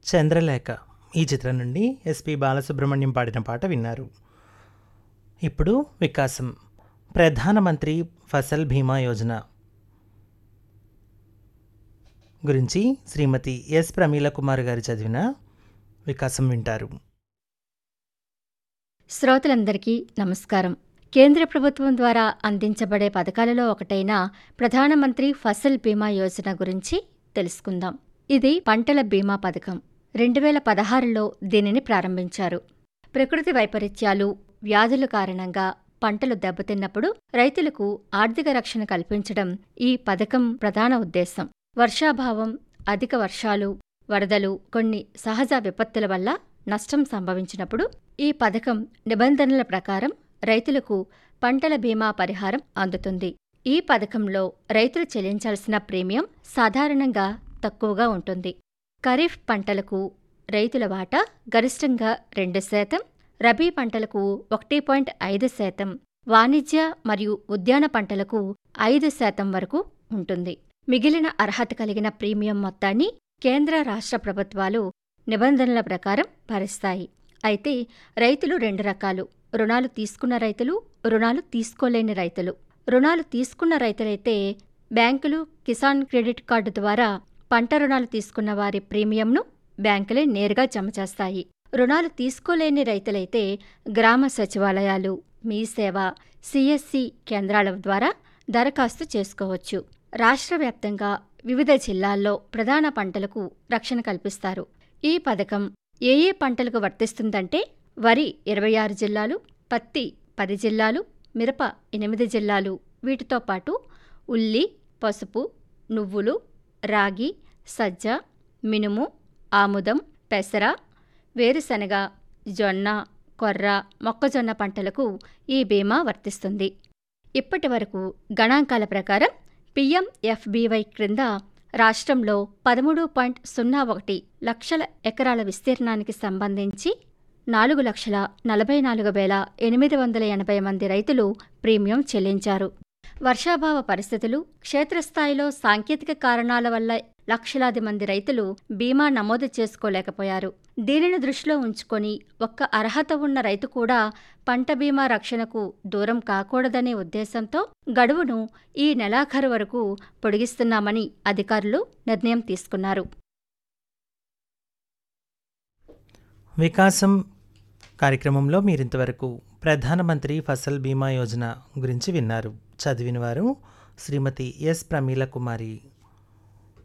చంద్రలేఖ ఈ చిత్రం నుండి ఎస్పి బాలసుబ్రహ్మణ్యం పాడిన పాట విన్నారు ఇప్పుడు వికాసం ప్రధానమంత్రి ఫసల్ బీమా యోజన గురించి శ్రీమతి ఎస్ ప్రమీల కుమార్ గారు చదివిన వికాసం వింటారు శ్రోతలందరికీ నమస్కారం కేంద్ర ప్రభుత్వం ద్వారా అందించబడే పథకాలలో ఒకటైన ప్రధానమంత్రి ఫసల్ బీమా యోజన గురించి తెలుసుకుందాం ఇది పంటల బీమా పథకం రెండు వేల పదహారులో దీనిని ప్రారంభించారు ప్రకృతి వైపరీత్యాలు వ్యాధుల కారణంగా పంటలు దెబ్బతిన్నప్పుడు రైతులకు ఆర్థిక రక్షణ కల్పించడం ఈ పథకం ప్రధాన ఉద్దేశం వర్షాభావం అధిక వర్షాలు వరదలు కొన్ని సహజ విపత్తుల వల్ల నష్టం సంభవించినప్పుడు ఈ పథకం నిబంధనల ప్రకారం రైతులకు పంటల బీమా పరిహారం అందుతుంది ఈ పథకంలో రైతులు చెల్లించాల్సిన ప్రీమియం సాధారణంగా తక్కువగా ఉంటుంది ఖరీఫ్ పంటలకు రైతుల వాటా గరిష్టంగా రెండు శాతం రబీ పంటలకు ఒకటి పాయింట్ ఐదు శాతం వాణిజ్య మరియు ఉద్యాన పంటలకు ఐదు శాతం వరకు ఉంటుంది మిగిలిన అర్హత కలిగిన ప్రీమియం మొత్తాన్ని కేంద్ర రాష్ట్ర ప్రభుత్వాలు నిబంధనల ప్రకారం భరిస్తాయి అయితే రైతులు రెండు రకాలు రుణాలు తీసుకున్న రైతులు రుణాలు తీసుకోలేని రైతులు రుణాలు తీసుకున్న రైతులైతే బ్యాంకులు కిసాన్ క్రెడిట్ కార్డు ద్వారా పంట రుణాలు తీసుకున్న వారి ప్రీమియంను బ్యాంకులే నేరుగా జమ చేస్తాయి రుణాలు తీసుకోలేని రైతులైతే గ్రామ సచివాలయాలు మీ సేవ సిఎస్సి కేంద్రాల ద్వారా దరఖాస్తు చేసుకోవచ్చు రాష్ట్ర వ్యాప్తంగా వివిధ జిల్లాల్లో ప్రధాన పంటలకు రక్షణ కల్పిస్తారు ఈ పథకం ఏ ఏ పంటలకు వర్తిస్తుందంటే వరి ఇరవై ఆరు జిల్లాలు పత్తి పది జిల్లాలు మిరప ఎనిమిది జిల్లాలు వీటితో పాటు ఉల్లి పసుపు నువ్వులు రాగి సజ్జ మినుము ఆముదం పెసర వేరుశనగ జొన్న కొర్ర మొక్కజొన్న పంటలకు ఈ బీమా వర్తిస్తుంది ఇప్పటి వరకు గణాంకాల ప్రకారం పిఎంఎఫ్బీవై క్రింద రాష్ట్రంలో పదమూడు పాయింట్ సున్నా ఒకటి లక్షల ఎకరాల విస్తీర్ణానికి సంబంధించి నాలుగు లక్షల నలభై నాలుగు వేల ఎనిమిది వందల ఎనభై మంది రైతులు ప్రీమియం చెల్లించారు వర్షాభావ పరిస్థితులు క్షేత్రస్థాయిలో సాంకేతిక కారణాల వల్ల లక్షలాది మంది రైతులు బీమా నమోదు చేసుకోలేకపోయారు దీనిని దృష్టిలో ఉంచుకొని ఒక్క అర్హత ఉన్న రైతు కూడా పంట బీమా రక్షణకు దూరం కాకూడదనే ఉద్దేశంతో గడువును ఈ నెలాఖరు వరకు పొడిగిస్తున్నామని అధికారులు నిర్ణయం తీసుకున్నారు వికాసం కార్యక్రమంలో మీరింతవరకు ప్రధానమంత్రి ఫసల్ బీమా యోజన గురించి విన్నారు చదివిన వారు శ్రీమతి ఎస్ ప్రమీల కుమారి